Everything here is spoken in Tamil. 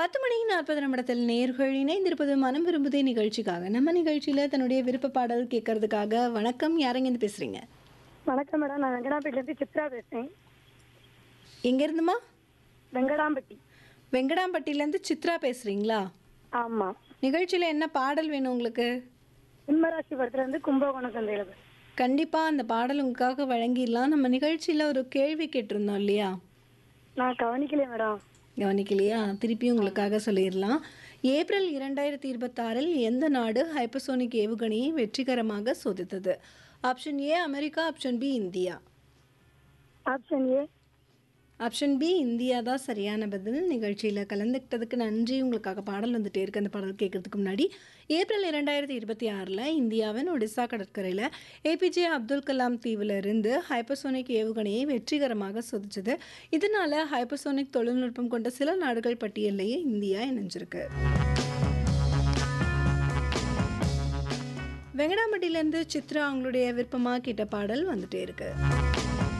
பத்து மணி நாற்பது நிமிடத்தில் நேர்கள் இணைந்திருப்பது மனம் விரும்புதே நிகழ்ச்சிக்காக நம்ம நிகழ்ச்சியில தன்னுடைய விருப்ப பாடல் கேட்கறதுக்காக வணக்கம் யாரங்க இருந்து பேசுறீங்க வணக்கம் மேடம் நான் வெங்கடாம்பேட்டிலேருந்து சித்ரா பேசுகிறேன் எங்க இருந்துமா வெங்கடாம்பட்டி வெங்கடாம்பட்டியிலேருந்து சித்ரா பேசுறீங்களா ஆமாம் நிகழ்ச்சியில என்ன பாடல் வேணும் உங்களுக்கு சிம்மராசி படத்துலேருந்து கும்பகோணம் சந்தையில் கண்டிப்பா அந்த பாடல் உங்களுக்காக வழங்கிடலாம் நம்ம நிகழ்ச்சியில ஒரு கேள்வி கேட்டிருந்தோம் இல்லையா நான் கவனிக்கலையே மேடம் கவனிக்கலையா திருப்பி உங்களுக்காக சொல்லிடலாம் ஏப்ரல் இரண்டாயிரத்தி இருபத்தாறில் எந்த நாடு ஹைப்பர்சோனிக் ஏவுகணையை வெற்றிகரமாக சோதித்தது option A America option B India option A option B India தான் சரியான பதில் நிகழ்ச்சியில் கலந்துக்கிட்டதுக்கு நன்றி உங்களுக்காக பாடல் வந்துட்டே இருக்கு அந்த பாடல் கேட்கறதுக்கு முன்னாடி ஏப்ரல் இரண்டாயிரத்தி இருபத்தி ஆறில் இந்தியாவின் ஒடிசா கடற்கரையில் ஏபிஜே அப்துல் கலாம் தீவில் இருந்து ஹைப்பர்சோனிக் ஏவுகணையை வெற்றிகரமாக சோதிச்சது இதனால ஹைப்பர்சோனிக் தொழில்நுட்பம் கொண்ட சில நாடுகள் பட்டியலையே இந்தியா இணைஞ்சிருக்கு வெங்கடாம்பட்டியிலேருந்து சித்ரா அவங்களுடைய விருப்பமாக கேட்ட பாடல் வந்துட்டே இருக்கு